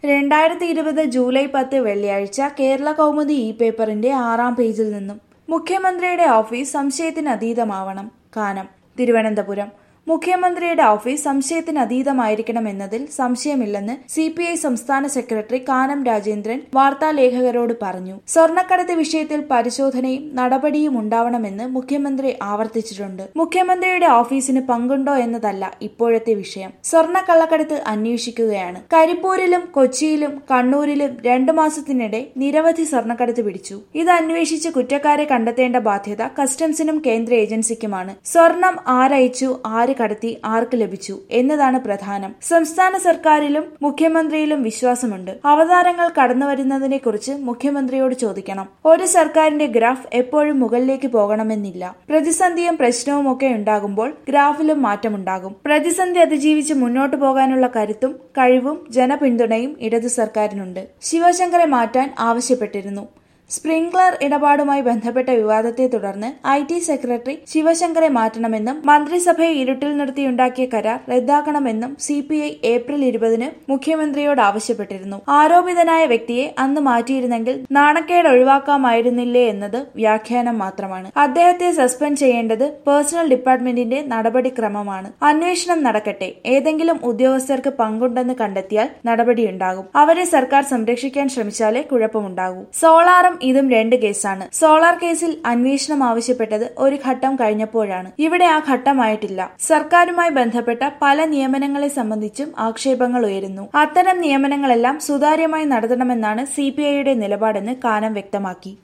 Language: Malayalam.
രണ്ടായിരത്തി ഇരുപത് ജൂലൈ പത്ത് വെള്ളിയാഴ്ച കേരള കൗമുദി ഇ പേപ്പറിന്റെ ആറാം പേജിൽ നിന്നും മുഖ്യമന്ത്രിയുടെ ഓഫീസ് സംശയത്തിന് അതീതമാവണം കാനം തിരുവനന്തപുരം മുഖ്യമന്ത്രിയുടെ ഓഫീസ് സംശയത്തിന് അതീതമായിരിക്കണമെന്നതിൽ സംശയമില്ലെന്ന് സി പി ഐ സംസ്ഥാന സെക്രട്ടറി കാനം രാജേന്ദ്രൻ വാർത്താലേഖകരോട് പറഞ്ഞു സ്വർണ്ണക്കടത്ത് വിഷയത്തിൽ പരിശോധനയും നടപടിയും ഉണ്ടാവണമെന്ന് മുഖ്യമന്ത്രി ആവർത്തിച്ചിട്ടുണ്ട് മുഖ്യമന്ത്രിയുടെ ഓഫീസിന് പങ്കുണ്ടോ എന്നതല്ല ഇപ്പോഴത്തെ വിഷയം സ്വർണ്ണക്കള്ളക്കടത്ത് അന്വേഷിക്കുകയാണ് കരിപ്പൂരിലും കൊച്ചിയിലും കണ്ണൂരിലും രണ്ടു മാസത്തിനിടെ നിരവധി സ്വർണ്ണക്കടത്ത് പിടിച്ചു ഇത് അന്വേഷിച്ച് കുറ്റക്കാരെ കണ്ടെത്തേണ്ട ബാധ്യത കസ്റ്റംസിനും കേന്ദ്ര ഏജൻസിക്കുമാണ് സ്വർണം ആരയച്ചു ആര് കടത്തി ആർക്ക് ലഭിച്ചു എന്നതാണ് പ്രധാനം സംസ്ഥാന സർക്കാരിലും മുഖ്യമന്ത്രിയിലും വിശ്വാസമുണ്ട് അവതാരങ്ങൾ കടന്നുവരുന്നതിനെ കുറിച്ച് മുഖ്യമന്ത്രിയോട് ചോദിക്കണം ഒരു സർക്കാരിന്റെ ഗ്രാഫ് എപ്പോഴും മുകളിലേക്ക് പോകണമെന്നില്ല പ്രതിസന്ധിയും പ്രശ്നവും ഒക്കെ ഉണ്ടാകുമ്പോൾ ഗ്രാഫിലും മാറ്റമുണ്ടാകും പ്രതിസന്ധി അതിജീവിച്ച് മുന്നോട്ടു പോകാനുള്ള കരുത്തും കഴിവും ജനപിന്തുണയും ഇടതു സർക്കാരിനുണ്ട് ശിവശങ്കറെ മാറ്റാൻ ആവശ്യപ്പെട്ടിരുന്നു സ്പ്രിംഗ്ലർ ഇടപാടുമായി ബന്ധപ്പെട്ട വിവാദത്തെ തുടർന്ന് ഐ ടി സെക്രട്ടറി ശിവശങ്കറെ മാറ്റണമെന്നും മന്ത്രിസഭയെ ഇരുട്ടിൽ നിർത്തിയുണ്ടാക്കിയ കരാർ റദ്ദാക്കണമെന്നും സി പി ഐ ഏപ്രിൽ ഇരുപതിന് മുഖ്യമന്ത്രിയോട് ആവശ്യപ്പെട്ടിരുന്നു ആരോപിതനായ വ്യക്തിയെ അന്ന് മാറ്റിയിരുന്നെങ്കിൽ നാണക്കേട് ഒഴിവാക്കാമായിരുന്നില്ലേ എന്നത് വ്യാഖ്യാനം മാത്രമാണ് അദ്ദേഹത്തെ സസ്പെൻഡ് ചെയ്യേണ്ടത് പേഴ്സണൽ ഡിപ്പാർട്ട്മെന്റിന്റെ നടപടിക്രമമാണ് അന്വേഷണം നടക്കട്ടെ ഏതെങ്കിലും ഉദ്യോഗസ്ഥർക്ക് പങ്കുണ്ടെന്ന് കണ്ടെത്തിയാൽ നടപടിയുണ്ടാകും അവരെ സർക്കാർ സംരക്ഷിക്കാൻ ശ്രമിച്ചാലേ കുഴപ്പമുണ്ടാകൂ സോളാറും ഇതും രണ്ട് കേസാണ് സോളാർ കേസിൽ അന്വേഷണം ആവശ്യപ്പെട്ടത് ഒരു ഘട്ടം കഴിഞ്ഞപ്പോഴാണ് ഇവിടെ ആ ഘട്ടമായിട്ടില്ല സർക്കാരുമായി ബന്ധപ്പെട്ട പല നിയമനങ്ങളെ സംബന്ധിച്ചും ആക്ഷേപങ്ങൾ ഉയരുന്നു അത്തരം നിയമനങ്ങളെല്ലാം സുതാര്യമായി നടത്തണമെന്നാണ് സി നിലപാടെന്ന് കാനം വ്യക്തമാക്കി